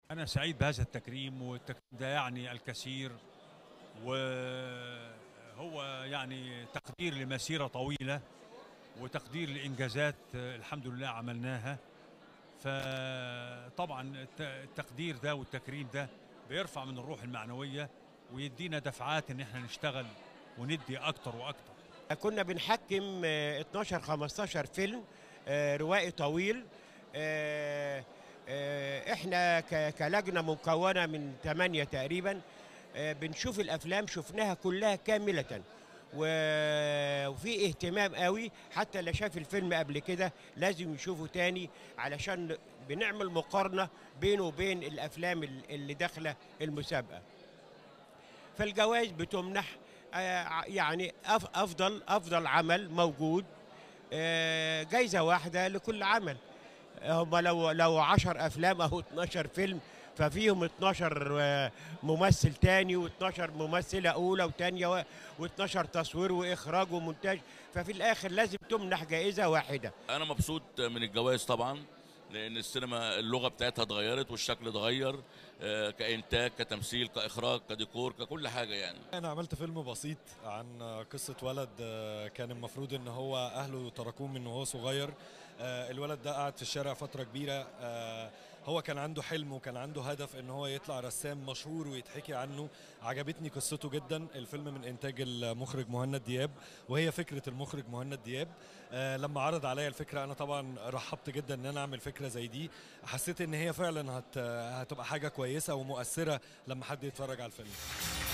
أنا سعيد بهذا التكريم والتكريم ده يعني الكثير وهو يعني تقدير لمسيرة طويلة وتقدير لإنجازات الحمد لله عملناها فطبعا الت- التقدير ده والتكريم ده بيرفع من الروح المعنوية ويدينا دفعات إن احنا نشتغل وندي أكتر وأكتر كنا بنحكم آه، 12 15 فيلم آه، روائي طويل آه، آه، احنا ك- كلجنه مكونه من ثمانيه تقريبا آه، بنشوف الافلام شفناها كلها كامله و- وفي اهتمام قوي حتى اللي شاف الفيلم قبل كده لازم يشوفه تاني علشان بنعمل مقارنه بينه وبين الافلام ال- اللي داخله المسابقه فالجوائز بتمنح آه، يعني أف- افضل افضل عمل موجود آه، جايزه واحده لكل عمل هم لو لو 10 افلام او 12 فيلم ففيهم 12 آه، ممثل تاني و12 ممثله اولى وتانيه و12 تصوير واخراج ومونتاج ففي الاخر لازم تمنح جائزه واحده انا مبسوط من الجوائز طبعا لان السينما اللغه بتاعتها اتغيرت والشكل اتغير آه، كانتاج كتمثيل كاخراج كديكور ككل حاجه يعني انا عملت فيلم بسيط عن قصه ولد آه، كان المفروض ان هو اهله تركوه من وهو صغير آه، الولد ده قعد في الشارع فتره كبيره آه، هو كان عنده حلم وكان عنده هدف ان هو يطلع رسام مشهور ويتحكي عنه عجبتني قصته جدا الفيلم من انتاج المخرج مهند دياب وهي فكره المخرج مهند دياب آه، لما عرض عليا الفكره انا طبعا رحبت جدا ان انا اعمل فكره زي دي حسيت ان هي فعلا هت هتبقى حاجه كويسه ومؤثره لما حد يتفرج على الفيلم